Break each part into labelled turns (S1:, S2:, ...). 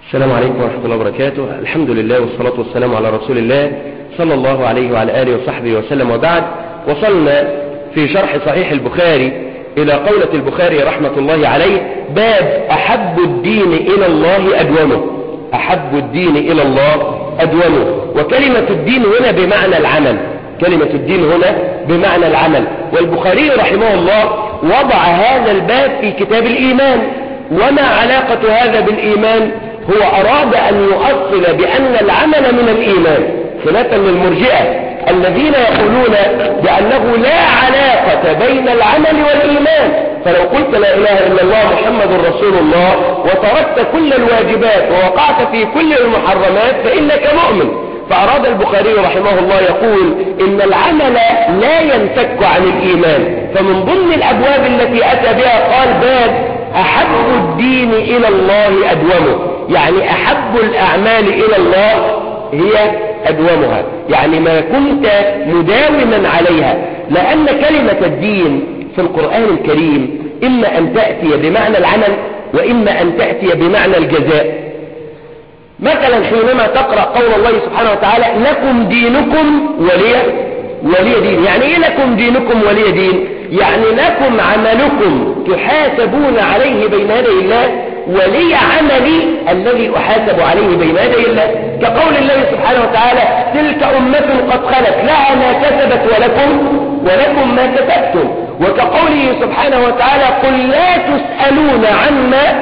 S1: السلام عليكم ورحمة الله وبركاته الحمد لله والصلاة والسلام على رسول الله صلى الله عليه وعلى آله وصحبه وسلم وبعد وصلنا في شرح صحيح البخاري إلى قولة البخاري رحمة الله عليه باب أحب الدين إلى الله أدومه أحب الدين إلى الله أدومه وكلمة الدين هنا بمعنى العمل كلمة الدين هنا بمعنى العمل والبخاري رحمه الله وضع هذا الباب في كتاب الإيمان وما علاقة هذا بالإيمان هو أراد أن يؤصل بأن العمل من الإيمان خلافا للمرجئة الذين يقولون بأنه لا علاقة بين العمل والإيمان فلو قلت لا إله إلا الله محمد رسول الله وتركت كل الواجبات ووقعت في كل المحرمات فإنك مؤمن فأراد البخاري رحمه الله يقول إن العمل لا ينفك عن الإيمان فمن ضمن الأبواب التي أتى بها قال باب أحب الدين إلى الله أدومه يعني أحب الأعمال إلى الله هي أدومها يعني ما كنت مداوما عليها لأن كلمة الدين في القرآن الكريم إما أن تأتي بمعنى العمل وإما أن تأتي بمعنى الجزاء مثلا حينما تقرأ قول الله سبحانه وتعالى لكم دينكم ولي ولي دين يعني ايه لكم دينكم ولي دين يعني لكم عملكم تحاسبون عليه بين يدي الله ولي عملي الذي أحاسب عليه بين يدي الله كقول الله سبحانه وتعالى تلك أمة قد خلت لها ما كسبت ولكم ولكم ما كسبتم وكقوله سبحانه وتعالى قل لا تسألون عما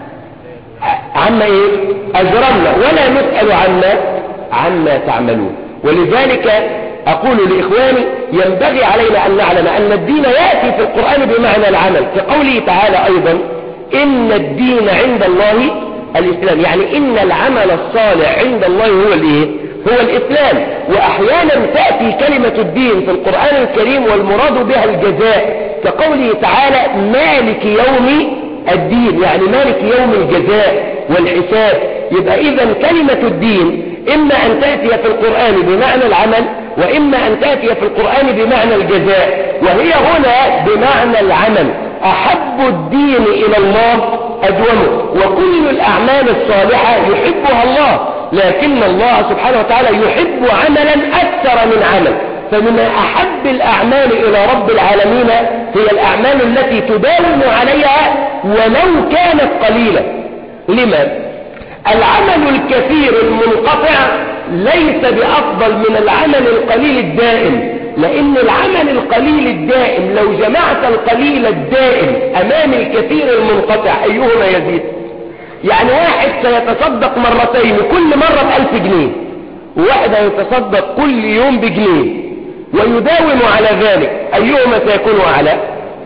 S1: عما ايه أجرمنا ولا نسأل عما عما تعملون ولذلك أقول لإخواني ينبغي علينا أن نعلم أن الدين يأتي في القرآن بمعنى العمل كقوله تعالى أيضا إن الدين عند الله الإسلام يعني إن العمل الصالح عند الله هو الإيه؟ هو الإسلام وأحيانا تأتي كلمة الدين في القرآن الكريم والمراد بها الجزاء كقوله تعالى مالك يوم الدين يعني مالك يوم الجزاء والحساب يبقى إذا كلمة الدين إما أن تأتي في القرآن بمعنى العمل وإما أن تأتي في القرآن بمعنى الجزاء وهي هنا بمعنى العمل أحب الدين إلى الله أدومه وكل الأعمال الصالحة يحبها الله لكن الله سبحانه وتعالى يحب عملا أكثر من عمل فمن أحب الأعمال إلى رب العالمين هي الأعمال التي تداوم عليها ولو كانت قليلة لما؟ العمل الكثير المنقطع ليس بأفضل من العمل القليل الدائم لأن العمل القليل الدائم لو جمعت القليل الدائم أمام الكثير المنقطع أيهما يزيد يعني واحد سيتصدق مرتين كل مرة بألف جنيه وواحد يتصدق كل يوم بجنيه ويداوم على ذلك أيهما سيكون أعلى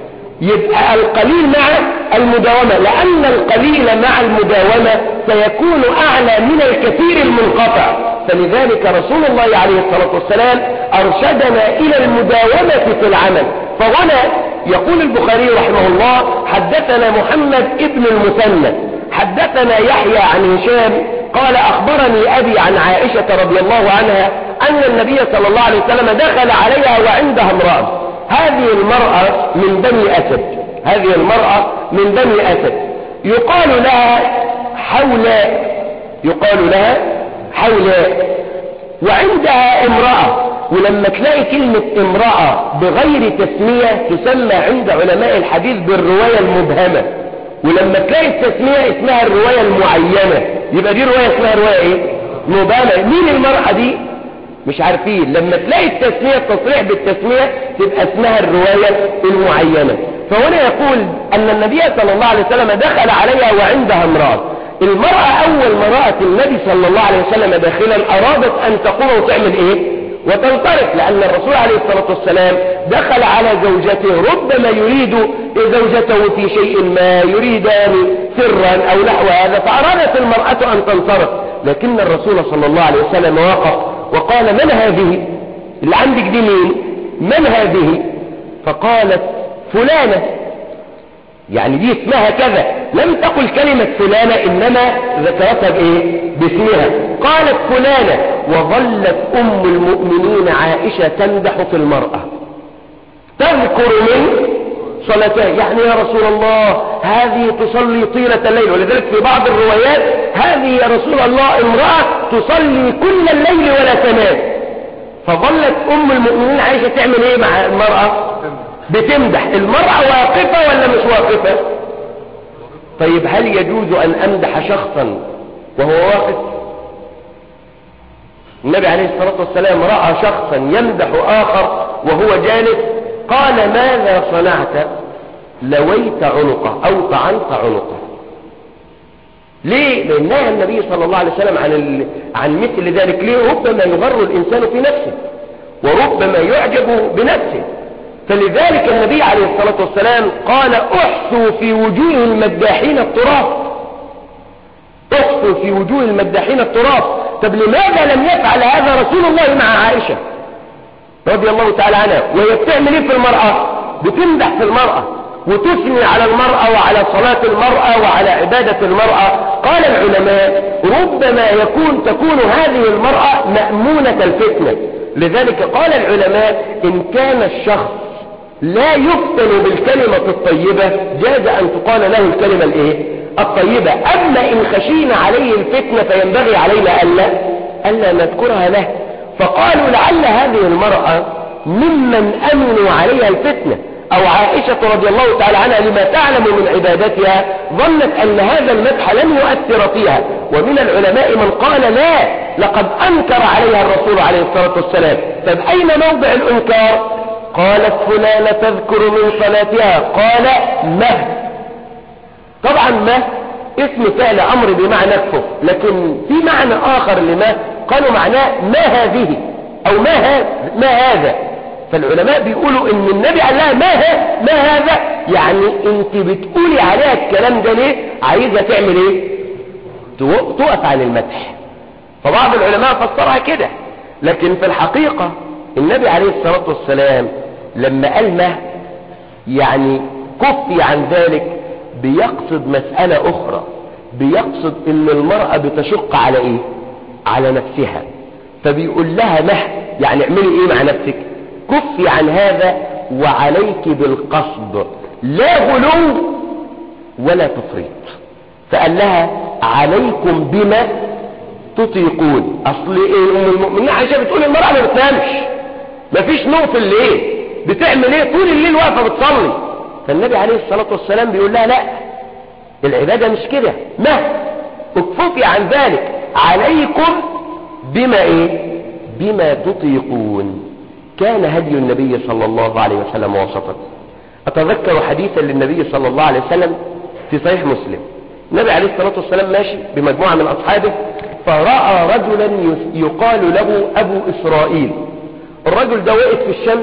S1: يبقى القليل مع المداومة لأن القليل مع المداومة سيكون أعلى من الكثير المنقطع فلذلك رسول الله عليه الصلاة والسلام أرشدنا إلى المداومة في العمل فهنا يقول البخاري رحمه الله حدثنا محمد ابن المثنى حدثنا يحيى عن هشام قال أخبرني أبي عن عائشة رضي الله عنها أن النبي صلى الله عليه وسلم دخل عليها وعندها امرأة هذه المرأة من بني أسد هذه المرأة من بني أسد يقال لها حولاء يقال لها حولاء وعندها امرأة ولما تلاقي كلمة امرأة بغير تسمية تسمى عند علماء الحديث بالرواية المبهمة ولما تلاقي التسمية اسمها الرواية المعينة يبقى دي رواية اسمها رواية ايه مبهمة مين المرأة دي مش عارفين لما تلاقي التسمية التصريح بالتسمية تبقى اسمها الرواية المعينة فهنا يقول أن النبي صلى الله عليه وسلم دخل عليها وعندها امرأة المرأة أول ما رأت النبي صلى الله عليه وسلم داخلا أرادت أن تقوم وتعمل إيه وتنطلق لأن الرسول عليه الصلاة والسلام دخل على زوجته ربما يريد زوجته في شيء ما يريدان سرا أو نحو هذا فأرادت المرأة أن تنصرف لكن الرسول صلى الله عليه وسلم وقف وقال من هذه اللي عندك دي مين من هذه فقالت فلانة يعني دي اسمها كذا لم تقل كلمة فلانة إنما ذكرتها بإيه باسمها قالت فلانة وظلت أم المؤمنين عائشة تمدح في المرأة تذكر من صلاتها يعني يا رسول الله هذه تصلي طيلة الليل ولذلك في بعض الروايات هذه يا رسول الله امرأة تصلي كل الليل ولا تنام فظلت ام المؤمنين عايشة تعمل ايه مع المرأة بتمدح المرأة واقفة ولا مش واقفة طيب هل يجوز ان امدح شخصا وهو واقف النبي عليه الصلاة والسلام رأى شخصا يمدح آخر وهو جالس قال ماذا صنعت لويت عنقه أو طعنت عنقه ليه؟ لأن نهى النبي صلى الله عليه وسلم عن, ال... عن مثل ذلك ليه؟ ربما يغر الإنسان في نفسه وربما يعجب بنفسه فلذلك النبي عليه الصلاة والسلام قال احثوا في وجوه المداحين التراب احثوا في وجوه المداحين التراب طب لماذا لم يفعل هذا رسول الله مع عائشة رضي الله تعالى عنها وهي بتعمل ايه في المرأة بتمدح في المرأة وتثني على المرأة وعلى صلاة المرأة وعلى عبادة المرأة قال العلماء ربما يكون تكون هذه المرأة مأمونة الفتنة لذلك قال العلماء إن كان الشخص لا يفتن بالكلمة الطيبة جاز أن تقال له الكلمة الايه الطيبة أما إن خشينا عليه الفتنة فينبغي علينا ألا ألا نذكرها له فقالوا لعل هذه المرأة ممن أمنوا عليها الفتنة أو عائشة رضي الله تعالى عنها لما تعلم من عبادتها ظنت أن هذا المدح لم يؤثر فيها ومن العلماء من قال لا لقد أنكر عليها الرسول عليه الصلاة والسلام طب أين موضع الإنكار قالت فلانة تذكر من صلاتها قال ما طبعا ما اسم فعل أمر بمعنى اكفر لكن في معنى آخر لما قالوا معناه ما هذه أو ما, هذا ما هذا فالعلماء بيقولوا ان النبي قال لها ما, ها ما هذا يعني انت بتقولي عليها الكلام ده ليه عايزة تعمل ايه تقف عن المدح فبعض العلماء فسرها كده لكن في الحقيقة النبي عليه الصلاة والسلام لما قال ما يعني كفي عن ذلك بيقصد مسألة أخرى بيقصد ان المرأة بتشق على ايه على نفسها فبيقول لها مه يعني اعملي ايه مع نفسك كفي عن هذا وعليك بالقصد لا غلو ولا تفريط فقال لها عليكم بما تطيقون اصل ايه ام المؤمنين عائشه بتقول المرأة ما بتنامش مفيش نوم في الليل بتعمل ايه طول الليل واقفه بتصلي فالنبي عليه الصلاة والسلام بيقول لها لا العبادة مش كده ما اكففي عن ذلك عليكم بما ايه بما تطيقون كان هدي النبي صلى الله عليه وسلم وسطا اتذكر حديثا للنبي صلى الله عليه وسلم في صحيح مسلم النبي عليه الصلاة والسلام ماشي بمجموعة من أصحابه فرأى رجلا يقال له أبو إسرائيل الرجل ده وقف في الشمس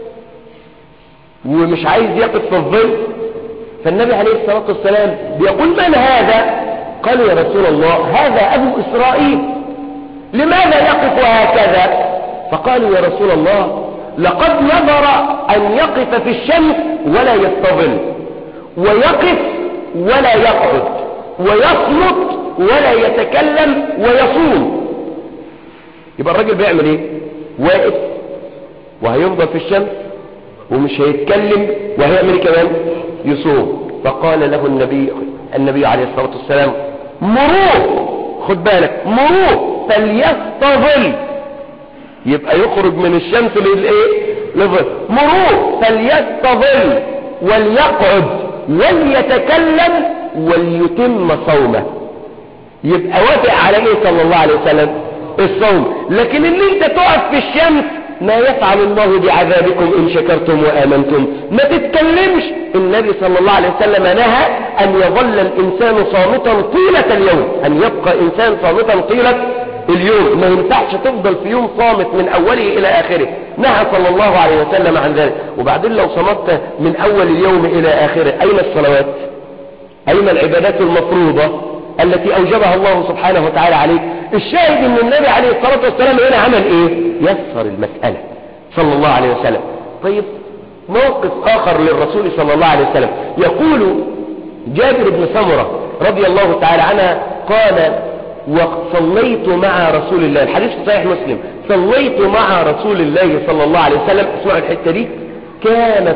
S1: ومش عايز يقف في الظل فالنبي عليه الصلاة والسلام بيقول من هذا قال يا رسول الله هذا أبو إسرائيل لماذا يقف هكذا فقالوا يا رسول الله لقد نظر أن يقف في الشمس ولا يستظل ويقف ولا يقعد ويصمت ولا يتكلم ويصوم يبقى الراجل بيعمل ايه واقف وهيفضل في الشمس ومش هيتكلم وهيعمل كمان يصوم فقال له النبي النبي عليه الصلاة والسلام مروه خد بالك مروه فليستظل يبقى يخرج من الشمس للايه لظل مروه فليستظل وليقعد وليتكلم وليتم صومه يبقى وافق على ايه صلى الله عليه وسلم الصوم لكن اللي انت تقف في الشمس ما يفعل الله بعذابكم إن شكرتم وآمنتم ما تتكلمش النبي صلى الله عليه وسلم نهى أن يظل الإنسان صامتا طيلة اليوم أن يبقى إنسان صامتا طيلة اليوم ما ينفعش تفضل في يوم صامت من أوله إلى آخره نهى صلى الله عليه وسلم عن ذلك وبعدين لو صمت من أول اليوم إلى آخره أين الصلوات أين العبادات المفروضة التي أوجبها الله سبحانه وتعالى عليك الشاهد ان النبي عليه الصلاة والسلام هنا عمل ايه يسر المسألة صلى الله عليه وسلم طيب موقف اخر للرسول صلى الله عليه وسلم يقول جابر بن سمرة رضي الله تعالى عنها قال وصليت مع رسول الله الحديث في صحيح مسلم صليت مع رسول الله صلى الله عليه وسلم اسمعوا الحتة دي كانت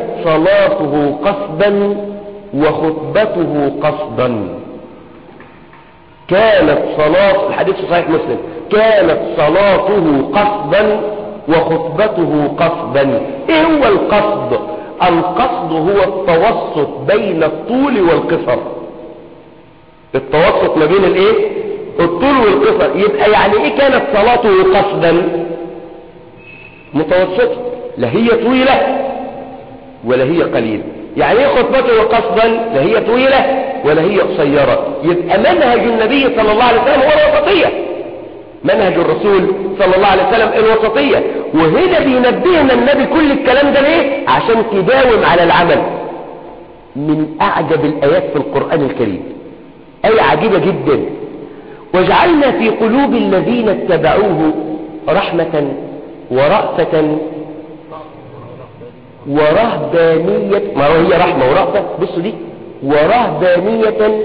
S1: صلاته قصدا وخطبته قصدا كانت صلاة الحديث في صحيح مسلم كانت صلاته قصدا وخطبته قصدا ايه هو القصد القصد هو التوسط بين الطول والقصر التوسط ما بين الايه الطول والقصر يبقى يعني ايه كانت صلاته قصدا متوسطة لا هي طويلة ولا هي قليلة يعني ايه خطبته قصدا لا هي طويلة ولا هي قصيرة يبقى منهج النبي صلى الله عليه وسلم هو الوسطية منهج الرسول صلى الله عليه وسلم الوسطية وهنا بينبهنا النبي كل الكلام ده ليه عشان تداوم على العمل من أعجب الآيات في القرآن الكريم آية عجيبة جدا وجعلنا في قلوب الذين اتبعوه رحمة ورأفة ورهبانية ما هي رحمة ورأفة بصوا دي ورهبانية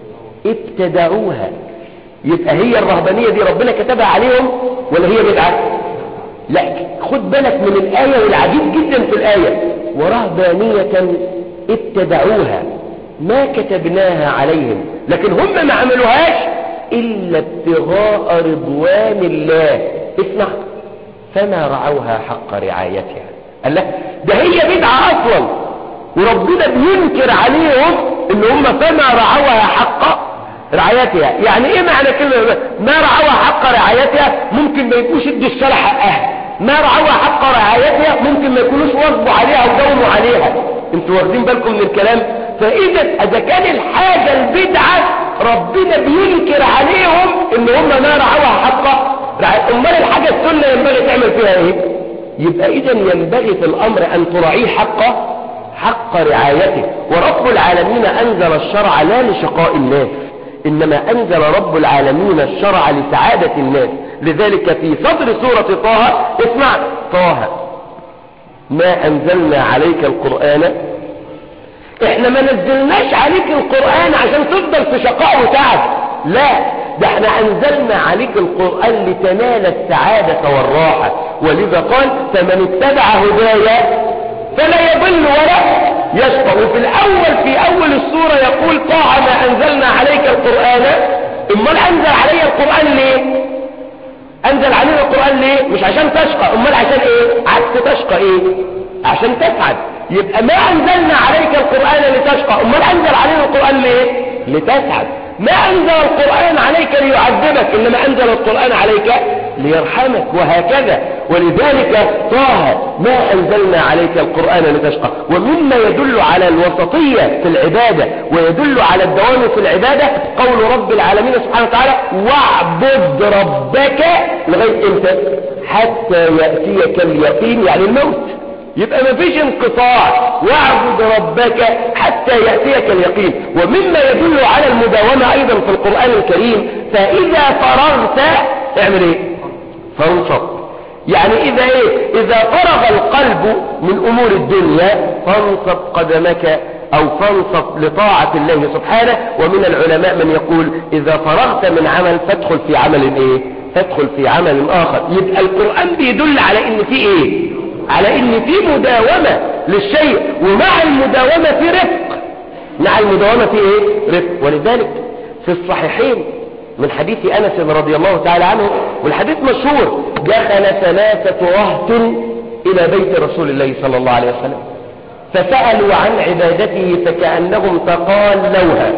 S1: ابتدعوها يبقى هي الرهبانية دي ربنا كتبها عليهم ولا هي بدعة لا خد بالك من الآية والعجيب جدا في الآية ورهبانية ابتدعوها ما كتبناها عليهم لكن هم ما عملوهاش إلا ابتغاء رضوان الله اسمع فما رعوها حق رعايتها قال لا ده هي بدعة أصلا وربنا بينكر عليهم ان هم فما رعوها حق رعايتها يعني ايه معنى كلمة ما رعوها حق رعايتها ممكن ما يكونوش ادوا الشرع حقها ما رعوها حق رعايتها ممكن ما يكونوش واظبوا عليها وداوموا عليها انتوا واخدين بالكم من الكلام فاذا اذا كان الحاجة البدعة ربنا بينكر عليهم ان هم ما رعوها حق رعايتها امال الحاجة السنة ينبغي تعمل فيها ايه يبقى اذا ينبغي في الامر ان تراعيه حق حق رعايته ورب العالمين انزل الشرع لا لشقاء الناس إنما أنزل رب العالمين الشرع لسعادة الناس لذلك في صدر سورة طه اسمع طه ما أنزلنا عليك القرآن احنا ما نزلناش عليك القرآن عشان تفضل في شقاء وتعب لا ده احنا أنزلنا عليك القرآن لتنال السعادة والراحة ولذا قال فمن اتبع هدايا فلا يضل ولا يشقى وفي الأول في أول السورة يقول طاعة ما أنزلنا عليك القرآن امال أنزل علي القرآن ليه أنزل علينا القرآن ليه مش عشان تشقى امال عشان ايه عكس تشقى ايه عشان تسعد يبقى ما أنزلنا عليك القرآن لتشقى امال أنزل علينا القرآن ليه لتسعد ما أنزل القرآن عليك ليعذبك إنما أنزل القرآن عليك ليرحمك وهكذا ولذلك طه ما أنزلنا عليك القرآن لتشقى ومما يدل على الوسطية في العبادة ويدل على الدوام في العبادة قول رب العالمين سبحانه وتعالى واعبد ربك لغاية امتى حتى يأتيك اليقين يعني الموت يبقى ما فيش انقطاع واعبد ربك حتى يأتيك اليقين ومما يدل على المداومة ايضا في القرآن الكريم فاذا فرغت اعمل ايه فانصب يعني اذا ايه اذا فرغ القلب من امور الدنيا فانصب قدمك او فانصب لطاعة الله سبحانه ومن العلماء من يقول اذا فرغت من عمل فادخل في عمل ايه تدخل في عمل اخر يبقى القرآن بيدل على ان في ايه على ان في مداومة للشيء ومع المداومة في رفق مع المداومة في ايه رفق ولذلك في الصحيحين من حديث انس رضي الله تعالى عنه والحديث مشهور دخل ثلاثة رهط الى بيت رسول الله صلى الله عليه وسلم فسألوا عن عبادته فكأنهم تقالوها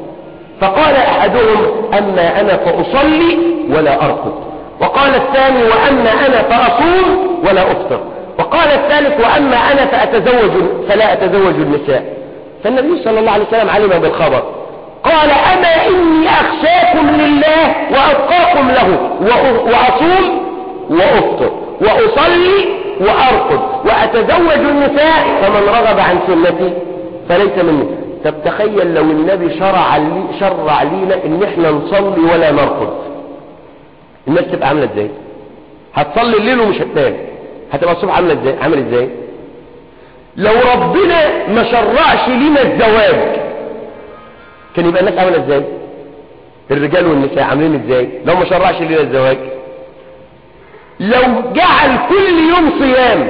S1: فقال احدهم اما انا فاصلي ولا ارقد وقال الثاني واما انا فاصوم ولا افطر وقال الثالث وأما أنا فأتزوج فلا أتزوج النساء فالنبي صلى الله عليه وسلم علم بالخبر قال أما إني أخشاكم لله وأتقاكم له وأصوم وأفطر وأصلي وأرقد وأتزوج النساء فمن رغب عن سنتي فليس مني طب تخيل لو النبي شرع لي شرع لينا ان احنا نصلي ولا نرقد الناس تبقى عامله ازاي هتصلي الليل ومش هتنام هتبقى الصبح عامله ازاي عامل ازاي لو ربنا ما شرعش لنا الزواج كان يبقى الناس عامله ازاي الرجال والنساء عاملين ازاي لو ما شرعش لنا الزواج لو جعل كل يوم صيام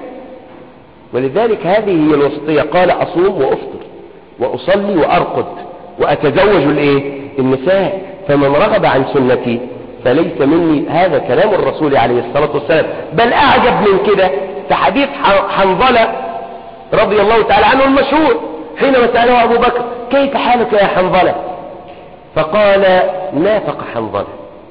S1: ولذلك هذه هي الوسطية قال أصوم وأفطر وأصلي وأرقد وأتزوج الإيه؟ النساء فمن رغب عن سنتي فليس مني هذا كلام الرسول عليه الصلاة والسلام بل أعجب من كده في حديث حنظلة رضي الله تعالى عنه المشهور حينما سأله أبو بكر كيف حالك يا حنظلة فقال نافق حنظلة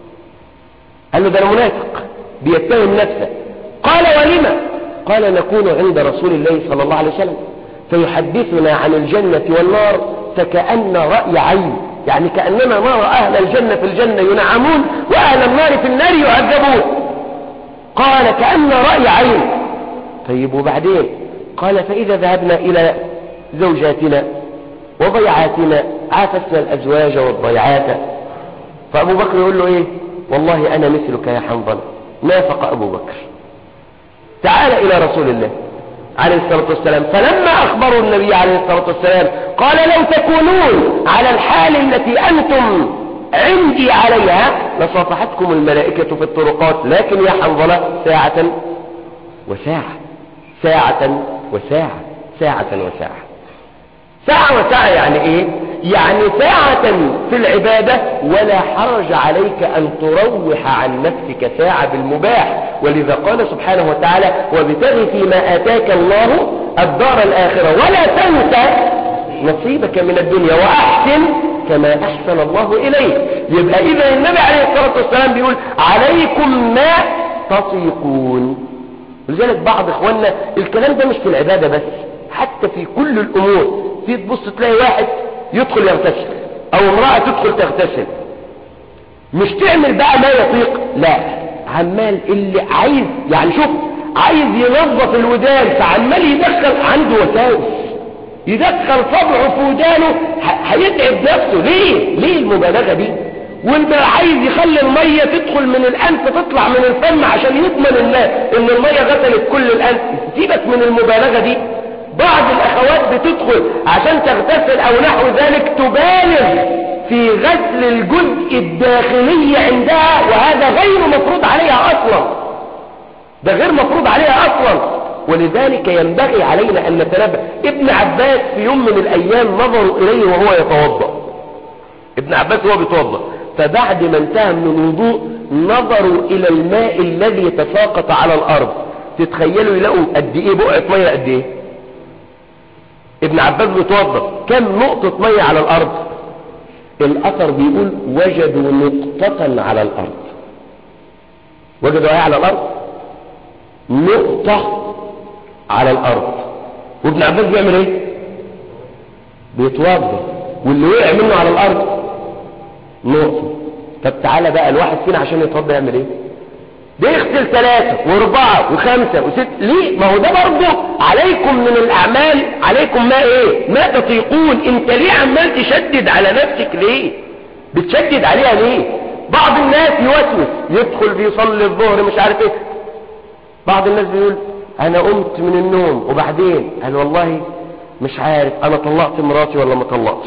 S1: قال له ده أنا منافق بيتهم نفسه قال ولما قال نكون عند رسول الله صلى الله عليه وسلم فيحدثنا عن الجنة والنار فكأن رأي عين يعني كأننا نرى أهل الجنة في الجنة ينعمون وأهل النار في النار يعذبون قال كأن رأي عين طيب وبعدين قال فإذا ذهبنا إلى زوجاتنا وضيعاتنا عافسنا الأزواج والضيعات فأبو بكر يقول له إيه والله أنا مثلك يا حنظل نافق أبو بكر تعال إلى رسول الله عليه الصلاة والسلام فلما أخبروا النبي عليه الصلاة والسلام قال لو تكونون على الحال التي أنتم عندي عليها لصافحتكم الملائكة في الطرقات لكن يا حنظلة ساعة وساعة ساعة وساعة ساعة وساعة ساعة وساعة يعني ايه يعني ساعة في العبادة ولا حرج عليك ان تروح عن نفسك ساعة بالمباح ولذا قال سبحانه وتعالى وابتغ فيما اتاك الله الدار الاخرة ولا تنسى نصيبك من الدنيا واحسن كما احسن الله اليك يبقى اذا النبي عليه الصلاة والسلام بيقول عليكم ما تطيقون ولذلك بعض اخواننا الكلام ده مش في العبادة بس حتى في كل الامور تيجي تبص تلاقي واحد يدخل يغتسل او امرأة تدخل تغتسل مش تعمل بقى ما يطيق لا عمال اللي عايز يعني شوف عايز ينظف الودان فعمال يدخل عنده وساوس يدخل صبعه في ودانه هيتعب نفسه ليه ليه المبالغة دي واللي عايز يخلي المية تدخل من الأنف تطلع من الفم عشان يضمن الناس ان المية غسلت كل الأنف سيبك من المبالغة دي بعض الأخوات بتدخل عشان تغتسل أو نحو ذلك تبالغ في غسل الجزء الداخلي عندها وهذا غير مفروض عليها أصلا ده غير مفروض عليها أصلا ولذلك ينبغي علينا أن نتنبه ابن عباس في يوم من الأيام نظروا إليه وهو يتوضأ ابن عباس وهو بيتوضأ فبعد ما انتهى من الوضوء نظروا إلى الماء الذي يتساقط على الأرض تتخيلوا يلاقوا قد إيه بقعة مية قد إيه ابن عباس بيتوضا كم نقطة مية على الأرض الأثر بيقول وجدوا نقطة على الأرض وجدوا ايه على الأرض نقطة على الأرض وابن عباس بيعمل ايه بيتوضا واللي وقع منه على الأرض نقطة طب تعالى بقى الواحد فينا عشان يتوضا يعمل ايه بيغسل ثلاثة واربعة وخمسة وست ليه ما هو ده برضه عليكم من الاعمال عليكم ما ايه ما تطيقون انت ليه عمال تشدد على نفسك ليه بتشدد عليها ليه بعض الناس يوسوس يدخل بيصلي الظهر مش عارف ايه بعض الناس بيقول انا قمت من النوم وبعدين قال والله مش عارف انا طلقت مراتي ولا ما طلقتش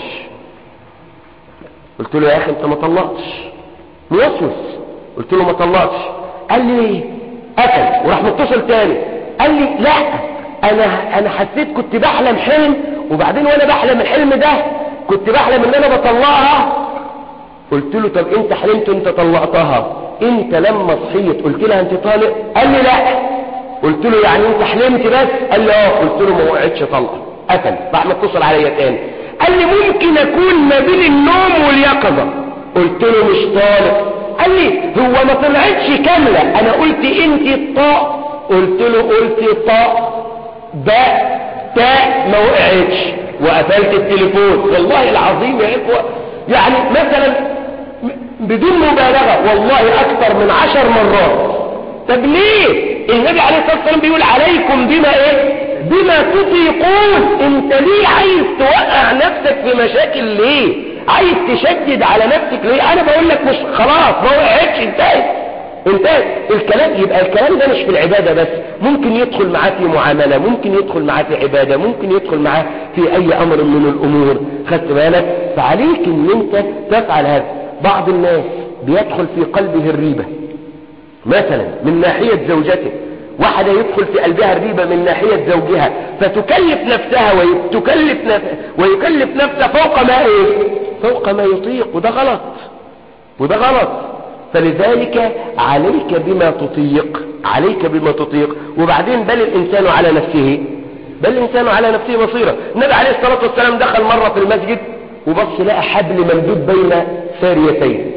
S1: قلت له يا اخي انت ما طلقتش موسوس قلت له ما طلقتش قال لي ليه قتل وراح متصل تاني قال لي لا انا انا حسيت كنت بحلم حلم وبعدين وانا بحلم الحلم ده كنت بحلم ان انا بطلقها قلت له طب انت حلمت انت طلقتها انت لما صحيت قلت لها انت طالق قال لي لا قلت له يعني انت حلمت بس قال لي اه قلت له ما وقعتش طلقه قتل بعد ما اتصل عليا تاني قال لي ممكن اكون ما بين النوم واليقظه قلت له مش طالق قال لي هو ما طلعتش كامله انا قلت انت الطاء قلت له قلت طاء باء تاء ما وقعتش وقفلت التليفون والله العظيم يا اخوه يعني مثلا بدون مبالغه والله اكثر من عشر مرات طب ليه النبي عليه الصلاه والسلام بيقول عليكم بما ايه بما تطيقون انت ليه عايز توقع نفسك في مشاكل ليه عايز تشدد على نفسك ليه انا بقول لك مش خلاص ما وقعتش انتهت انتهت الكلام يبقى الكلام ده مش في العبادة بس ممكن يدخل معاه في معاملة ممكن يدخل معاه في عبادة ممكن يدخل معاه في اي امر من الامور خدت بالك فعليك ان انت تفعل هذا بعض الناس بيدخل في قلبه الريبة مثلا من ناحية زوجته واحدة يدخل في قلبها الريبة من ناحية زوجها فتكلف نفسها وتكلف نف... ويكلف نفسها فوق ما ايه فوق ما يطيق وده غلط وده غلط فلذلك عليك بما تطيق عليك بما تطيق وبعدين بل الإنسان على نفسه بل الإنسان على نفسه بصيرة النبي عليه الصلاة والسلام دخل مرة في المسجد وبص لقى حبل ممدود بين ساريتين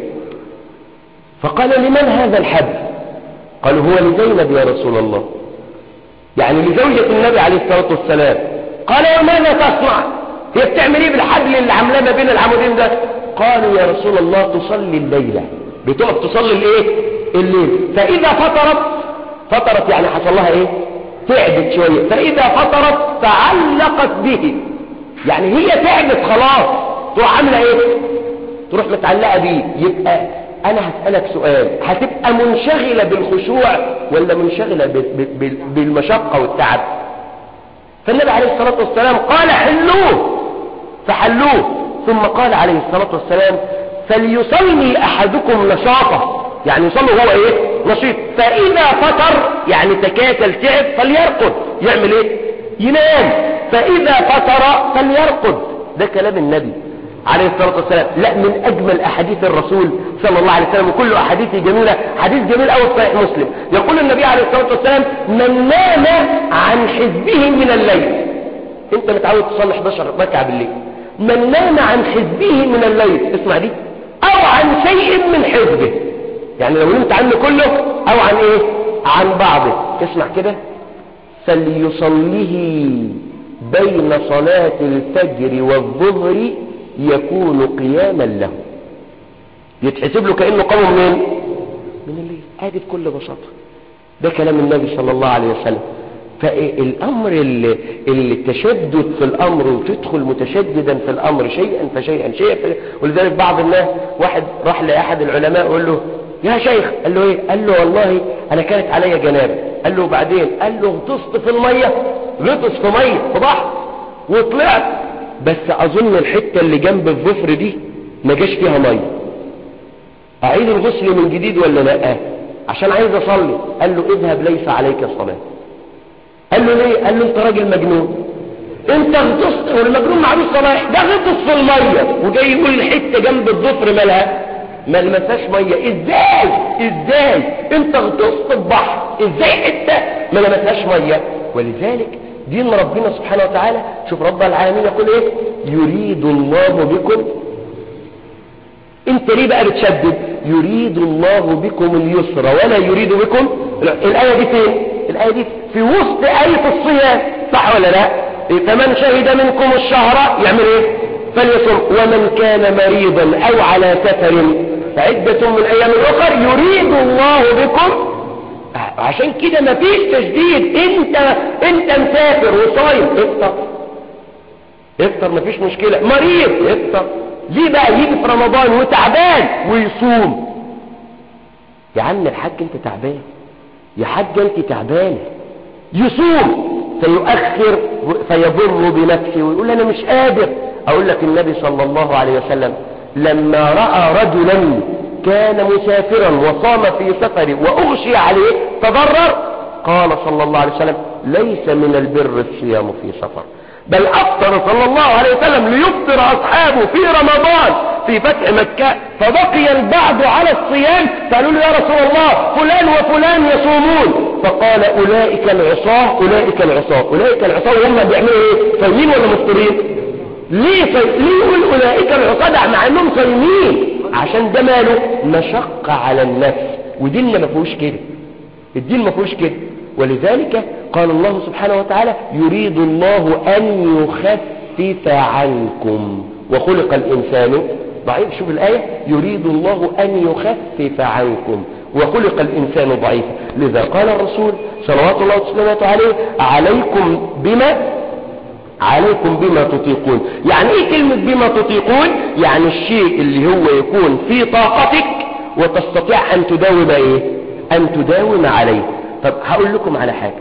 S1: فقال لمن هذا الحبل قالوا هو لزينب يا رسول الله يعني لزوجة النبي عليه الصلاة والسلام قال وماذا تصنع هي بتعمل ايه بالحبل اللي عاملاه ما بين العمودين ده قالوا يا رسول الله تصلي الليلة بتقف تصلي الايه الليل فاذا فطرت فطرت يعني حصل لها ايه تعبت شوية فاذا فطرت تعلقت به يعني هي تعبت خلاص تروح عامله ايه تروح متعلقة بيه يبقى انا هسألك سؤال هتبقى منشغلة بالخشوع ولا منشغلة بالمشقة والتعب فالنبي عليه الصلاة والسلام قال حلوه فحلوه ثم قال عليه الصلاة والسلام فليصلي احدكم نشاطه يعني يصلي هو ايه نشيط فاذا فطر يعني تكاسل تعب فليرقد يعمل ايه ينام فاذا فطر فليرقد ده كلام النبي عليه الصلاة والسلام لا من أجمل أحاديث الرسول صلى الله عليه وسلم وكل أحاديثه جميلة حديث جميل أول صحيح مسلم يقول النبي عليه الصلاة والسلام من نام عن حزبه من الليل انت متعود تصلي 11 ركعة بالليل من نام عن حزبه من الليل اسمع دي أو عن شيء من حزبه يعني لو نمت عنه كله أو عن إيه عن بعضه اسمع كده فليصليه بين صلاة الفجر والظهر يكون قياما له يتحسب له كأنه قام منين من الليل ادي بكل بساطة ده كلام النبي صلى الله عليه وسلم فالامر اللي, اللي التشدد في الامر وتدخل متشددا في الامر شيئا فشيئا شيئا فشيئا ولذلك بعض الناس واحد راح لاحد العلماء وقال له يا شيخ قال له ايه قال له والله انا كانت عليا جنابه قال له بعدين قال له غطست في الميه غطس في ميه في بحر وطلعت بس اظن الحتة اللي جنب الظفر دي ما جاش فيها مية اعيد الغسل من جديد ولا لا عشان عايز اصلي قال له اذهب ليس عليك صلاة قال له ليه قال له انت راجل مجنون انت غطست والمجنون معلوش صلاة ده غطس في المية وجاي يقول الحتة جنب الظفر مالها ما لمساش مية ازاي ازاي انت غطست في بحر ازاي حتة ما لمساش مية ولذلك دين ربنا سبحانه وتعالى شوف رب العالمين يقول ايه يريد الله بكم انت ليه بقى بتشدد يريد الله بكم اليسر ولا يريد بكم الآية دي فين الآية دي في وسط آية الصيام صح ولا لا فمن شهد منكم الشهر يعمل ايه فليصم ومن كان مريضا او على سفر فعدة من ايام اخر يريد الله بكم عشان كده مفيش تشديد انت انت مسافر وصايم افطر افطر مفيش مشكلة مريض افطر ليه بقى يجي في رمضان وتعبان ويصوم يا عم الحاج انت تعبان يا حاج انت تعبان يصوم فيؤخر فيضر بنفسه ويقول انا مش قادر اقول لك النبي صلى الله عليه وسلم لما رأى رجلا كان مسافرا وصام في سفر وأغشي عليه تضرر قال صلى الله عليه وسلم ليس من البر الصيام في سفر بل أفطر صلى الله عليه وسلم ليفطر أصحابه في رمضان في فتح مكة فبقي البعض على الصيام قالوا له يا رسول الله فلان وفلان يصومون فقال أولئك العصاة أولئك العصاة أولئك العصاة وهم بيعملوا ايه صايمين ولا مفطرين ليه صي... ليه يقول أولئك العصاة مع أنهم صايمين عشان ده ماله مشقة على النفس وديننا ما فيهوش كده الدين ما فيهوش كده ولذلك قال الله سبحانه وتعالى يريد الله أن يخفف عنكم وخلق الإنسان ضعيف شوف الآية يريد الله أن يخفف عنكم وخلق الإنسان ضعيفا لذا قال الرسول صلوات الله وسلامته عليه عليكم بما عليكم بما تطيقون يعني ايه كلمة بما تطيقون يعني الشيء اللي هو يكون في طاقتك وتستطيع ان تداوم ايه ان تداوم عليه طب هقول لكم على حاجة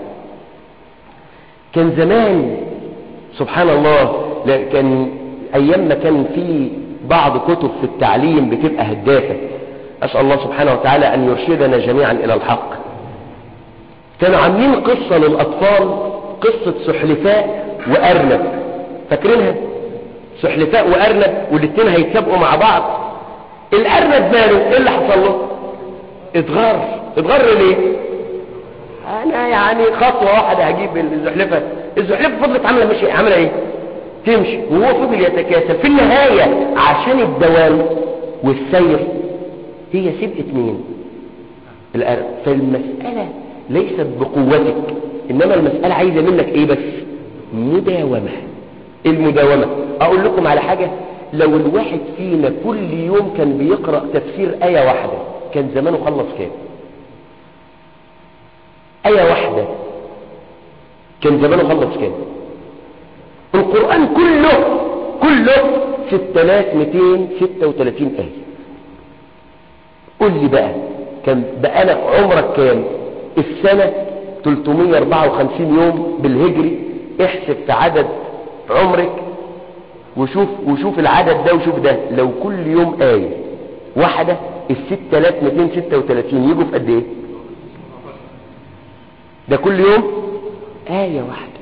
S1: كان زمان سبحان الله كان ايام ما كان في بعض كتب في التعليم بتبقى هدافة اسأل الله سبحانه وتعالى ان يرشدنا جميعا الى الحق كانوا عاملين قصة للاطفال قصة سحلفاء وارنب فاكرينها سحلفاء وارنب والاتنين هيتسابقوا مع بعض الارنب ماله ايه اللي حصل له اتغر اتغر ليه انا يعني خطوة واحدة هجيب الزحلفة الزحلفة فضلت عاملة ماشي عاملة ايه تمشي وهو فضل يتكاسل في النهاية عشان الدوام والسير هي سبقت مين الأرض فالمسألة ليست بقوتك إنما المسألة عايزة منك إيه بس مداومة المداومة أقول لكم على حاجة لو الواحد فينا كل يوم كان بيقرأ تفسير آية واحدة كان زمانه خلص كام آية واحدة كان زمانه خلص كام القرآن كله كله 6236 آية قول لي بقى كان بقالك عمرك كام السنة 354 يوم بالهجري احسب في عدد عمرك وشوف وشوف العدد ده وشوف ده لو كل يوم آية واحدة ال 6236 يجوا في قد ايه ده كل يوم آية واحدة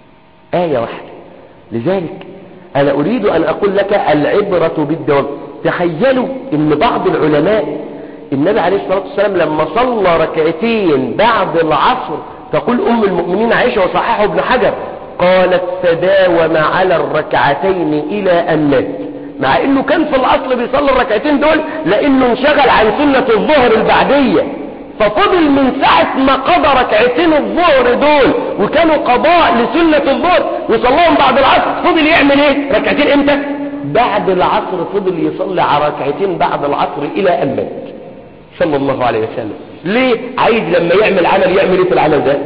S1: آية واحدة لذلك أنا أريد أن أقول لك العبرة بالدوام تخيلوا أن بعض العلماء النبي عليه الصلاة والسلام لما صلى ركعتين بعد العصر تقول أم المؤمنين عائشة وصححه ابن حجر قالت تداوم على الركعتين إلى أن مات مع أنه كان في الأصل بيصلي الركعتين دول لأنه انشغل عن سنة الظهر البعدية ففضل من ساعة ما قضى ركعتين الظهر دول وكانوا قضاء لسنة الظهر وصلهم بعد العصر فضل يعمل ايه ركعتين امتى بعد العصر فضل يصلي على ركعتين بعد العصر الى ان مات صلى الله عليه وسلم ليه عايز لما يعمل عمل يعمل ايه في العمل ده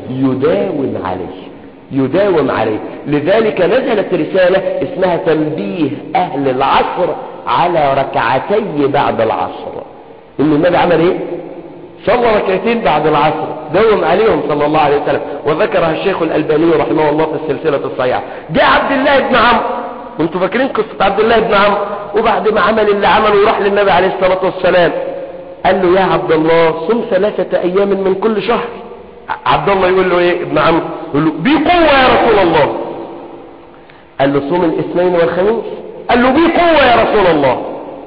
S1: يداوم عليه يداوم عليه لذلك نزلت رسالة اسمها تنبيه اهل العصر على ركعتي بعد العصر ان النبي عمل ايه صلى ركعتين بعد العصر دوم عليهم صلى الله عليه وسلم وذكرها الشيخ الألباني رحمه الله في السلسلة الصحيحة جاء عبد الله بن عمرو انتوا فاكرين قصة عبد الله بن عمرو وبعد ما عمل اللي عمله وراح للنبي عليه الصلاة والسلام قال له يا عبد الله صم ثلاثة أيام من كل شهر عبد الله يقول له ايه ابن عمرو يقول له بقوة يا رسول الله قال له صوم الاثنين والخميس قال له بقوة يا رسول الله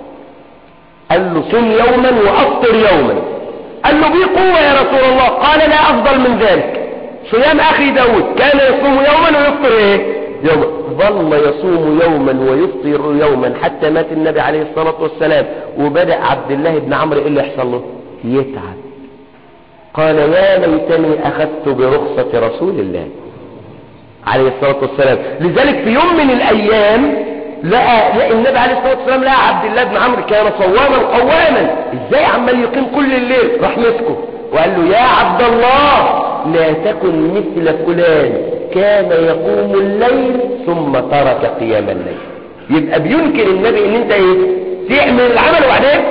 S1: قال له صم يوما وأفطر يوما قال له بيه قوة يا رسول الله قال لا أفضل من ذلك صيام أخي داود كان يصوم يوما ويفطر إيه يوما ظل يصوم يوما ويفطر يوما حتى مات النبي عليه الصلاة والسلام وبدأ عبد الله بن عمرو إيه اللي يحصل له يتعب قال يا ليتني أخذت برخصة رسول الله عليه الصلاة والسلام لذلك في يوم من الأيام لقى, لقى النبي عليه الصلاة والسلام لقى عبد الله بن عمرو كان صواما قواما ازاي عمال يقيم كل الليل راح مسكه وقال له يا عبد الله لا تكن مثل فلان كان يقوم الليل ثم ترك قيام الليل يبقى بينكر النبي ان انت ايه تعمل العمل وبعدين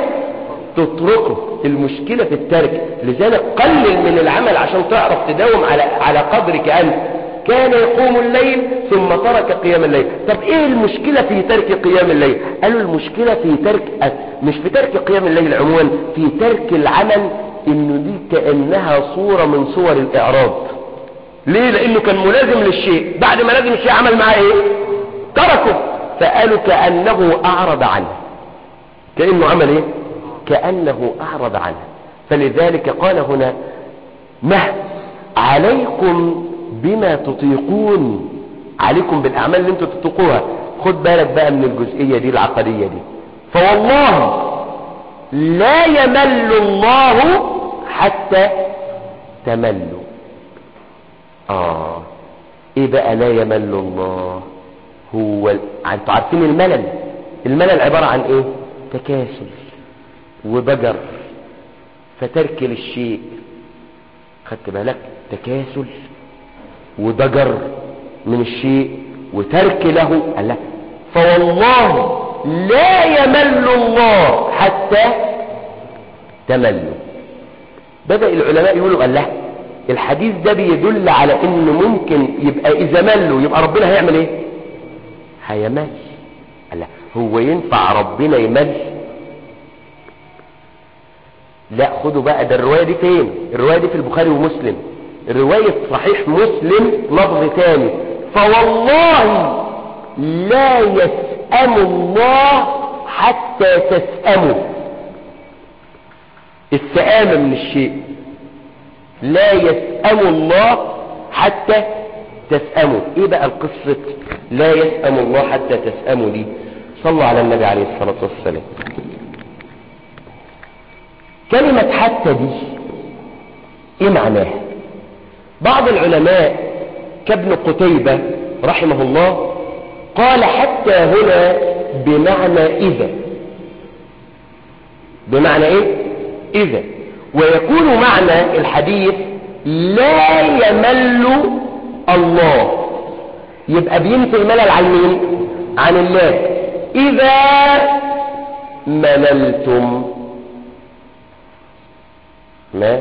S1: تتركه المشكلة في الترك لذلك قلل من العمل عشان تعرف تداوم على على قدرك انت كان يقوم الليل ثم ترك قيام الليل طب ايه المشكلة في ترك قيام الليل قالوا المشكلة في ترك مش في ترك قيام الليل عموما في ترك العمل انه دي كأنها صورة من صور الاعراض ليه لانه كان ملازم للشيء بعد ما لازم الشيء عمل معاه ايه تركه فقالوا كأنه اعرض عنه كأنه عمل ايه كأنه اعرض عنه فلذلك قال هنا مه عليكم بما تطيقون عليكم بالأعمال اللي انتوا تطيقوها خد بالك بقى من الجزئية دي العقدية دي فوالله لا يمل الله حتى تملوا آه ايه بقى لا يمل الله هو انتوا عارفين الملل الملل عبارة عن ايه تكاسل وبجر فترك للشيء خدت بالك تكاسل وضجر من الشيء وترك له قال لا فوالله لا يمل الله حتى تملوا بدأ العلماء يقولوا قال لا الحديث ده بيدل على انه ممكن يبقى اذا ملوا يبقى ربنا هيعمل ايه هيمل قال لا هو ينفع ربنا يمل لا خدوا بقى ده الرواية دي فين الرواية دي في البخاري ومسلم رواية صحيح مسلم لفظ تاني فوالله لا يسأم الله حتى تسأموا السآمة من الشيء لا يسأم الله حتى تسأموا ايه بقى القصة لا يسأم الله حتى تسأموا دي صلوا على النبي عليه الصلاة والسلام كلمة حتى دي ايه معناها بعض العلماء كابن قتيبة رحمه الله قال حتى هنا بمعنى إذا بمعنى إيه إذا ويكون معنى الحديث لا يمل الله يبقى بينفي الملل عن مين عن الله إذا مللتم ما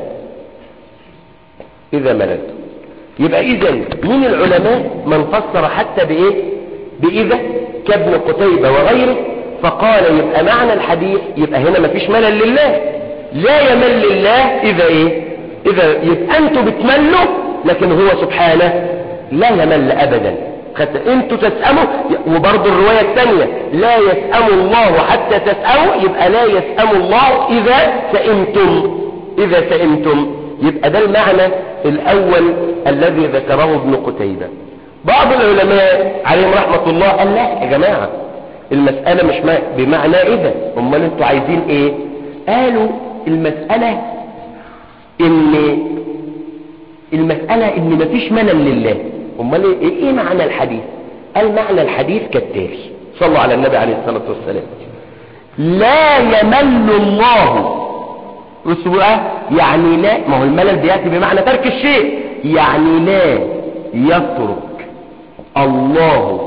S1: إذا مللتم يبقى إذا من العلماء من فسر حتى بإيه بإذا كابن قتيبة وغيره فقال يبقى معنى الحديث يبقى هنا مفيش ملل لله لا يمل الله إذا إيه إذا يبقى أنتوا بتملوا لكن هو سبحانه لا يمل أبدا حتى أنتوا تسأموا وبرضه الرواية الثانية لا يسأم الله حتى تسأموا يبقى لا يسأم الله إذا سئمتم إذا سئمتم يبقى ده المعنى الأول الذي ذكره ابن قتيبة بعض العلماء عليهم رحمة الله قال لا يا جماعة المسألة مش بمعنى إذا أمال أنتوا عايزين إيه قالوا المسألة إن المسألة إن مفيش ملل لله أمال إيه, إيه معنى الحديث قال معنى الحديث كالتالي صلوا على النبي عليه الصلاة والسلام لا يمل الله بصوا يعني لا ما هو الملل بياتي بمعنى ترك الشيء يعني لا يترك الله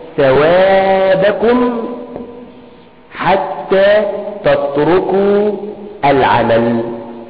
S1: ثوابكم حتى تتركوا العمل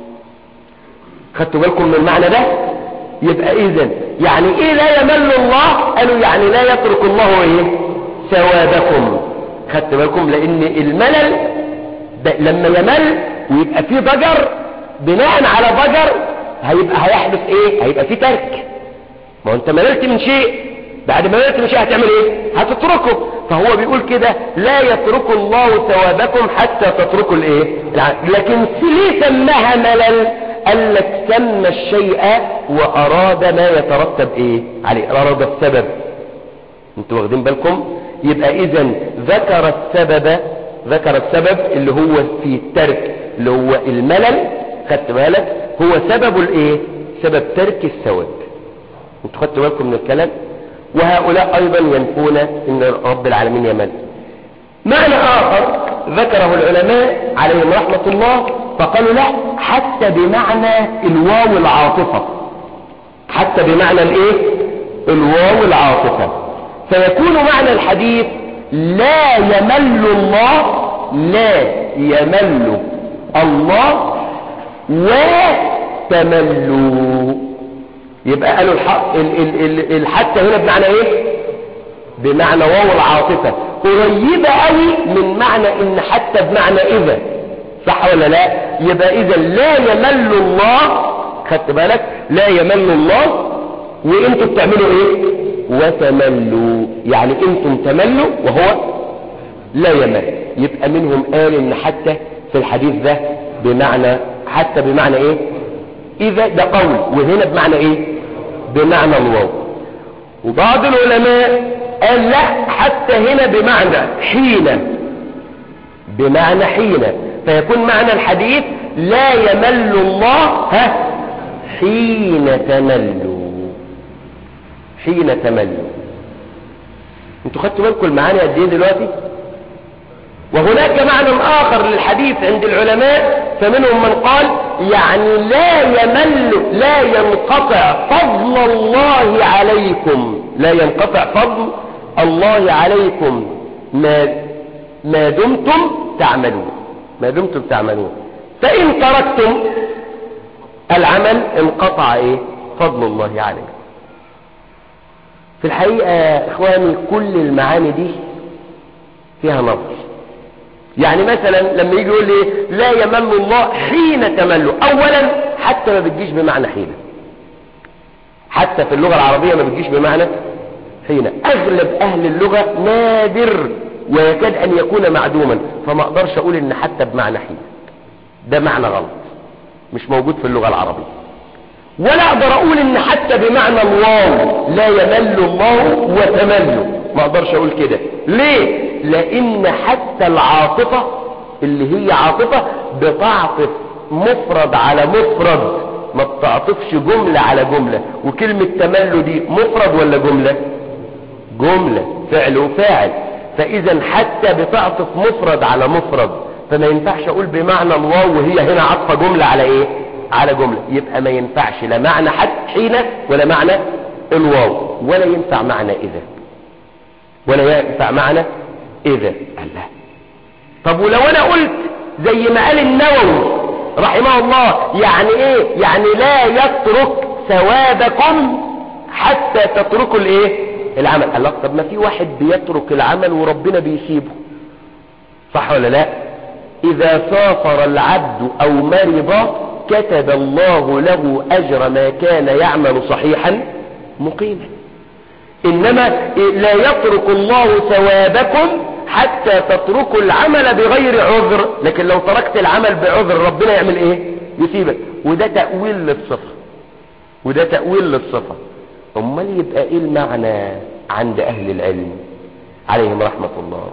S1: خدتوا بالكم من المعنى ده يبقى اذا يعني ايه لا يمل الله قالوا يعني لا يترك الله ايه ثوابكم خدتوا بالكم لان الملل لما يمل ويبقى فيه ضجر بناء على ضجر هيبقى هيحدث ايه هيبقى فيه ترك ما هو انت مللت من شيء بعد ما مللت من شيء هتعمل ايه هتتركه فهو بيقول كده لا يترك الله ثوابكم حتى تتركوا الايه لكن ليه سماها ملل قال لك سمى الشيء واراد ما يترتب ايه عليه اراد السبب انتوا واخدين بالكم يبقى اذا ذكر السبب ذكر السبب اللي هو في الترك اللي هو الملل خدت بالك هو سبب الايه سبب ترك الثواب انتوا خدتوا بالكم من الكلام وهؤلاء ايضا ينفون ان رب العالمين يمل معنى اخر ذكره العلماء عليهم رحمة الله فقالوا لا حتى بمعنى الواو العاطفة حتى بمعنى الايه الواو العاطفة فيكون معنى الحديث لا يمل الله لا يمل الله وتملوا يبقى قالوا الحق ال ال ال الحتى هنا بمعنى ايه بمعنى واو العاطفة قريبة قوي من معنى ان حتى بمعنى اذا صح ولا لا يبقى اذا لا يمل الله خدت بالك لا يمل الله وانتوا بتعملوا ايه وتملوا يعني انتم تملوا وهو لا يمل يبقى منهم قال ان حتى في الحديث ده بمعنى حتى بمعنى ايه اذا ده قول وهنا بمعنى ايه بمعنى الواو وبعض العلماء قال لا حتى هنا بمعنى حين بمعنى حين فيكون معنى الحديث لا يمل الله ها حين تملوا حين تملوا انتوا خدتوا بالكم المعاني قد ايه دلوقتي وهناك معنى آخر للحديث عند العلماء فمنهم من قال يعني لا يمل لا ينقطع فضل الله عليكم لا ينقطع فضل الله عليكم ما, ما دمتم تعملون ما دمتم تعملون فإن تركتم العمل انقطع ايه فضل الله عليكم في الحقيقة اخواني كل المعاني دي فيها نظر يعني مثلا لما يجي يقول لي لا يمل الله حين تمل اولا حتى ما بتجيش بمعنى حين حتى في اللغة العربية ما بتجيش بمعنى حين اغلب اهل اللغة نادر ويكاد أن يكون معدوما فما أقدرش أقول إن حتى بمعنى حين ده معنى غلط مش موجود في اللغة العربية ولا أقدر أقول إن حتى بمعنى الواو لا يمل الله وتمل ما أقدرش أقول كده ليه لأن حتى العاطفة اللي هي عاطفة بتعطف مفرد على مفرد ما بتعطفش جملة على جملة وكلمة تمل دي مفرد ولا جملة جملة فعل وفاعل فإذا حتى بتعطف مفرد على مفرد فما ينفعش أقول بمعنى الواو وهي هنا عطفة جملة على إيه على جملة يبقى ما ينفعش لا معنى حتى حين ولا معنى الواو ولا ينفع معنى إذا ولا ينفع معنى إذا الله طب ولو أنا قلت زي ما قال النووي رحمه الله يعني إيه يعني لا يترك ثوابكم حتى تتركوا الإيه العمل الله طب ما في واحد بيترك العمل وربنا بيسيبه صح ولا لا إذا سافر العبد أو مرض كتب الله له أجر ما كان يعمل صحيحا مقيما إنما لا يترك الله ثوابكم حتى تتركوا العمل بغير عذر لكن لو تركت العمل بعذر ربنا يعمل ايه يسيبك وده تأويل للصفة وده تأويل للصفة امال يبقى ايه المعنى عند اهل العلم عليهم رحمة الله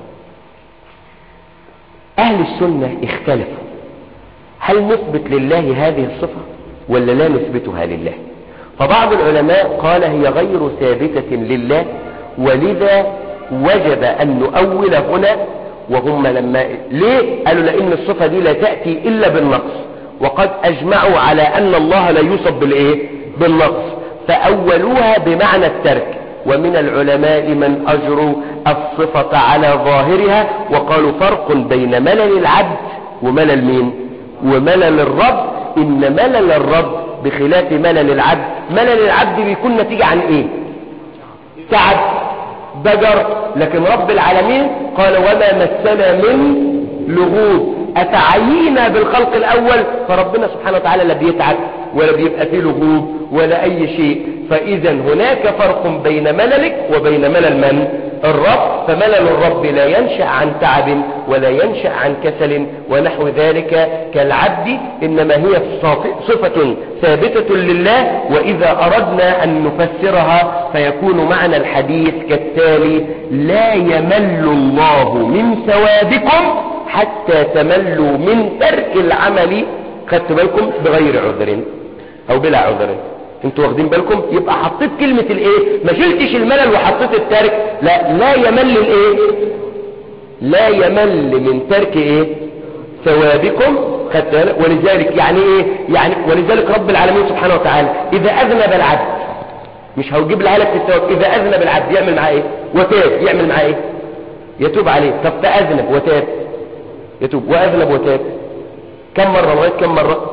S1: اهل السنة اختلفوا هل نثبت لله هذه الصفة ولا لا نثبتها لله فبعض العلماء قال هي غير ثابتة لله ولذا وجب أن نؤول هنا وهم لما ليه قالوا لأن الصفة دي لا تأتي إلا بالنقص وقد أجمعوا على أن الله لا يوصف بالإيه بالنقص فأولوها بمعنى الترك ومن العلماء من أجروا الصفة على ظاهرها وقالوا فرق بين ملل العبد وملل مين وملل الرب إن ملل الرب بخلاف ملل العبد ملل العبد بيكون نتيجة عن إيه تعب بجر لكن رب العالمين قال وما مسنا من لغوب أتعيينا بالخلق الأول فربنا سبحانه وتعالى لا بيتعب ولا بيبقى فيه لغوب ولا أي شيء فإذا هناك فرق بين مللك وبين ملل من الرب فملل الرب لا ينشأ عن تعب ولا ينشأ عن كسل ونحو ذلك كالعبد إنما هي صفة ثابتة لله وإذا أردنا أن نفسرها فيكون معنى الحديث كالتالي لا يمل الله من ثوابكم حتى تملوا من ترك العمل خدت بالكم بغير عذر أو بلا عذر انتوا واخدين بالكم يبقى حطيت كلمة الايه ما شلتش الملل وحطيت الترك لا لا يمل الايه لا يمل من ترك ايه ثوابكم خدت ولذلك يعني ايه يعني ولذلك رب العالمين سبحانه وتعالى اذا اذنب العبد مش هوجيب لها لك في الثواب اذا اذنب العبد يعمل معاه ايه وتاب يعمل معاه ايه يتوب عليه طب تأذنب وتاب يتوب واذنب وتاب كم مرة لغاية كم مرة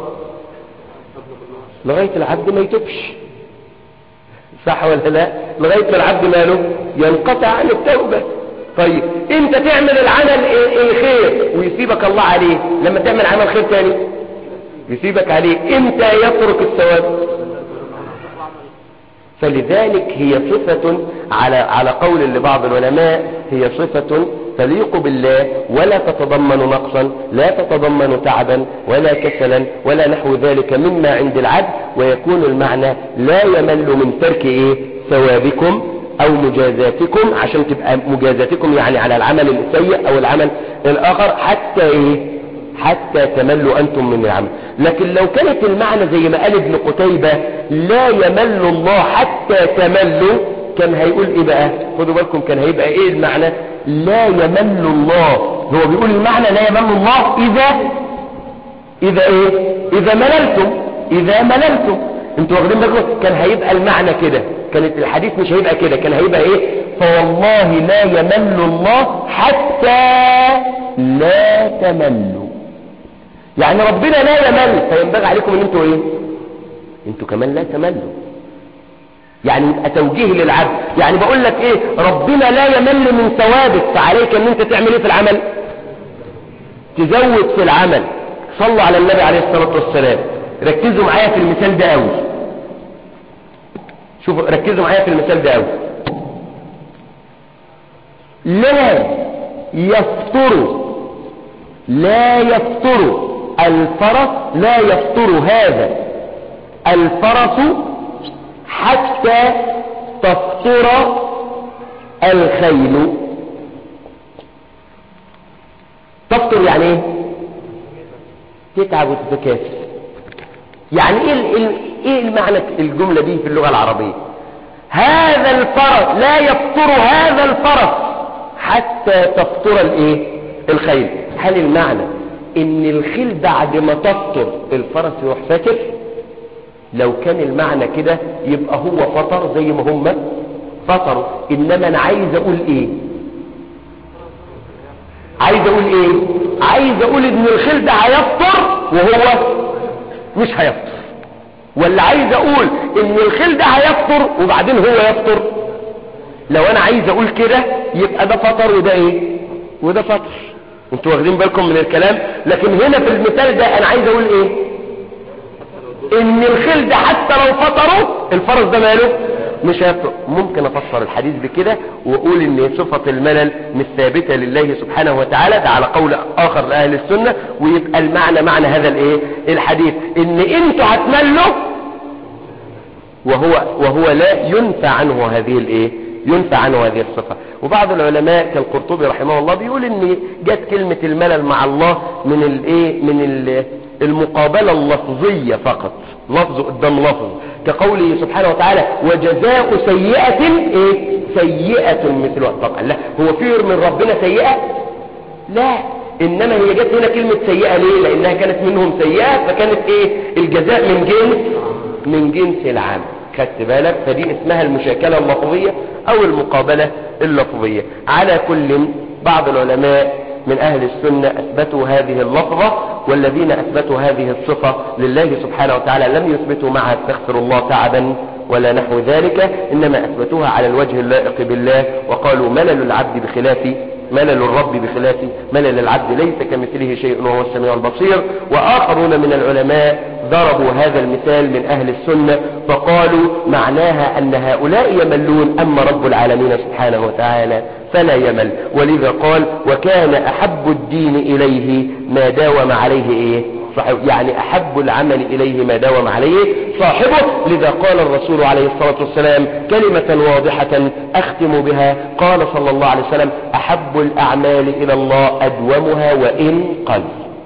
S1: لغاية العبد ما يتوبش صح ولا لا لغاية ما العبد ماله ينقطع عن التوبة طيب انت تعمل العمل الخير ويسيبك الله عليه لما تعمل عمل خير تاني يسيبك عليه امتى يترك الثواب فلذلك هي صفة على على قول لبعض العلماء هي صفة تليق بالله ولا تتضمن نقصا لا تتضمن تعبا ولا كسلا ولا نحو ذلك مما عند العبد ويكون المعنى لا يمل من ترك ايه ثوابكم او مجازاتكم عشان تبقى مجازاتكم يعني على العمل السيء او العمل الاخر حتى ايه حتى تملوا أنتم من العمل لكن لو كانت المعنى زي ما قال ابن قتيبة لا يمل الله حتى تملوا كان هيقول ايه بقى خدوا بالكم كان هيبقى ايه المعنى لا يمل الله هو بيقول المعنى لا يمل الله اذا اذا ايه اذا مللتم اذا مللتم انتوا واخدين بالكم كان هيبقى المعنى كده كانت الحديث مش هيبقى كده كان هيبقى ايه فوالله لا يمل الله حتى لا تملوا يعني ربنا لا يمل فينبغي عليكم ان انتوا ايه انتوا كمان لا تملوا يعني يبقى توجيه للعبد يعني بقول لك ايه ربنا لا يمل من ثوابك فعليك ان انت تعمل ايه في العمل تزود في العمل صلوا على النبي عليه الصلاة والسلام ركزوا معايا في المثال ده قوي شوفوا ركزوا معايا في المثال ده قوي لا يفطر لا يفطر الفرس لا يفطر هذا الفرس حتى تفطر الخيل تفطر يعني ايه تتعب وتتكاسل يعني ايه ايه المعنى الجملة دي في اللغة العربية هذا الفرس لا يفطر هذا الفرس حتى تفطر الايه الخيل هل المعنى ان الخيل بعد ما تفطر الفرس يروح فاكر لو كان المعنى كده يبقى هو فطر زي ما هم فطروا انما انا عايز اقول ايه عايز اقول ايه عايز اقول ان الخيل ده هيفطر وهو مش هيفطر ولا عايز اقول ان الخيل ده هيفطر وبعدين هو يفطر لو انا عايز اقول كده يبقى ده فطر وده ايه وده فطر انتوا واخدين بالكم من الكلام لكن هنا في المثال ده انا عايز اقول ايه ان الخيل ده حتى لو فطروا الفرس ده ماله مش هيفطر ممكن افسر الحديث بكده واقول ان صفة الملل مش ثابتة لله سبحانه وتعالى ده على قول اخر لاهل السنة ويبقى المعنى معنى هذا الايه الحديث ان انتوا هتملوا وهو وهو لا ينفى عنه هذه الايه ينفى عنه هذه الصفة وبعض العلماء كالقرطبي رحمه الله بيقول ان جت كلمة الملل مع الله من الايه من ال المقابلة اللفظية فقط لفظ قدام لفظ كقوله سبحانه وتعالى وجزاء سيئة ايه سيئة مثلها طبعا لا هو في من ربنا سيئة لا انما هي جت هنا كلمة سيئة ليه لانها كانت منهم سيئة فكانت ايه الجزاء من جنس من جنس العام خدت بالك فدي اسمها المشاكلة اللفظية او المقابلة اللفظية على كل بعض العلماء من أهل السنة أثبتوا هذه اللفظة والذين أثبتوا هذه الصفة لله سبحانه وتعالى لم يثبتوا معها استغفر الله تعبا ولا نحو ذلك إنما أثبتوها على الوجه اللائق بالله وقالوا ملل العبد بخلاف ملل الرب بخلاف ملل العبد ليس كمثله شيء وهو السميع البصير وآخرون من العلماء ضربوا هذا المثال من أهل السنة فقالوا معناها أن هؤلاء يملون أما رب العالمين سبحانه وتعالى فلا يمل ولذا قال وكان أحب الدين إليه ما داوم عليه إيه صاحب يعني أحب العمل إليه ما داوم عليه صاحبه لذا قال الرسول عليه الصلاة والسلام كلمة واضحة أختم بها قال صلى الله عليه وسلم أحب الأعمال إلى الله أدومها وإن قل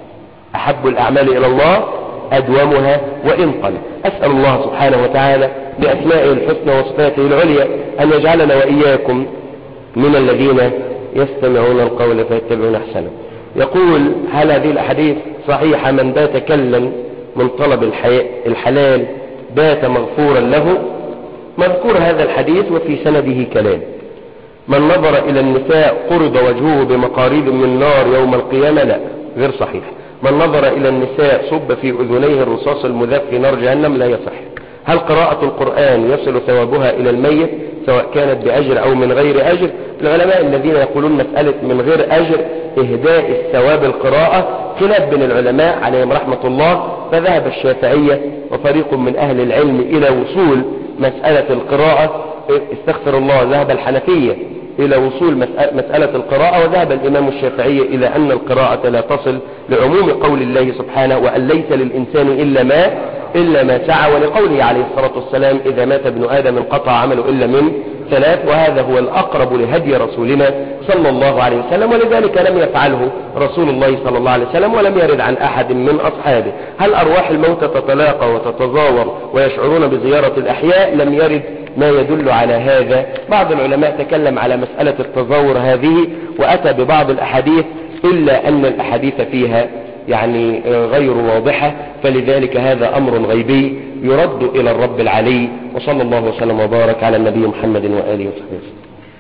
S1: أحب الأعمال إلى الله أدومها وإن قل أسأل الله سبحانه وتعالى بأسمائه الحسنى وصفاته العليا أن يجعلنا وإياكم من الذين يستمعون القول فيتبعون أحسنه يقول هل هذه الأحاديث صحيحة من بات كلا من طلب الحلال بات مغفورا له مذكور هذا الحديث وفي سنده كلام من نظر إلى النساء قرض وجهه بمقاريب من نار يوم القيامة لا غير صحيح من نظر إلى النساء صب في أذنيه الرصاص المذاب في نار جهنم لا يصح هل قراءة القرآن يصل ثوابها إلى الميت سواء كانت بأجر أو من غير أجر العلماء الذين يقولون مسألة من غير أجر إهداء الثواب القراءة خلاف بين العلماء عليهم رحمة الله فذهب الشافعية وفريق من أهل العلم إلى وصول مسألة القراءة استغفر الله ذهب الحنفية إلى وصول مسألة القراءة وذهب الإمام الشافعي إلى أن القراءة لا تصل لعموم قول الله سبحانه وأن ليس للإنسان إلا ما إلا ما سعى ولقوله عليه الصلاة والسلام إذا مات ابن آدم انقطع عمله إلا من ثلاث وهذا هو الأقرب لهدي رسولنا صلى الله عليه وسلم ولذلك لم يفعله رسول الله صلى الله عليه وسلم ولم يرد عن أحد من أصحابه هل أرواح الموت تتلاقى وتتزاور ويشعرون بزيارة الأحياء لم يرد ما يدل على هذا بعض العلماء تكلم على مسألة التزاور هذه وأتى ببعض الأحاديث إلا أن الأحاديث فيها يعني غير واضحة فلذلك هذا أمر غيبي يرد إلى الرب العلي وصلى الله وسلم وبارك على النبي محمد وآله وصحبه وسلم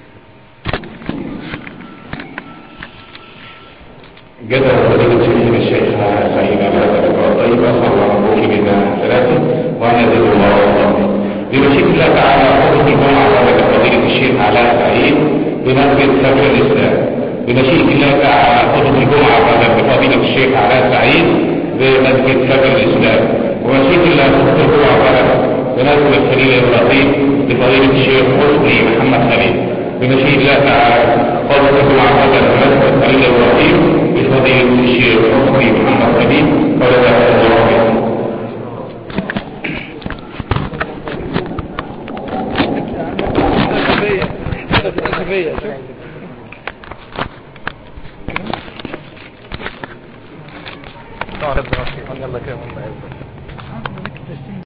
S2: جزا فضيلة الشيخ الشيخ سعيد هذا الطيب أسأل الله ربك بنا ثلاثة وأن يزيد الله وفضله بمشيئة الله تعالى خطبة الجمعة ولد فضيلة الشيخ علاء سعيد بمسجد سبع الإسلام بمشيئة الله تعالى خطبة الجمعة ولد بفضيلة الشيخ علاء سعيد بمسجد سبع الإسلام ومشيئة الله خطبة الجمعة ولد بمسجد الخليل الرقيب بفضيلة الشيخ حسني محمد خليل بمشيئة الله تعالى قال مع هذا المسجد خليل إبراهيم بفضيلة الشيخ حسني محمد حبيب ولا الله
S3: يلا كده